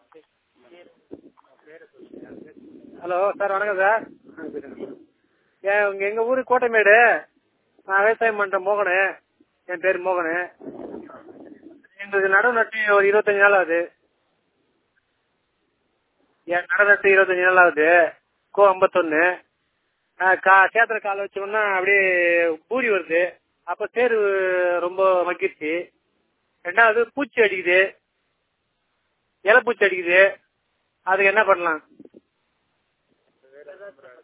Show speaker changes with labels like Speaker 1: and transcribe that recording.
Speaker 1: hello sir வணக்கம் sir ஏன் உங்க எங்க ஊரு கோட்டைமேடு நான் விவசாயம் பண்றேன் மோகனு என் பேர் மோகனு எங்களுக்கு நடவு நட்டு ஒரு இருபத்தஞ்சு நாள் ஆகுது என் நடவு நட்டு இருபத்தஞ்சு நாள் ஆகுது கோ ஐம்பத்தொன்னு கா சேத்துல கால் வச்சோம்னா அப்படியே பூரி வருது அப்ப சேரு ரொம்ப மக்கிருச்சு ரெண்டாவது பூச்சி அடிக்குது இலை பூச்சி அடிக்குது அதுக்கு என்ன பண்ணலாம்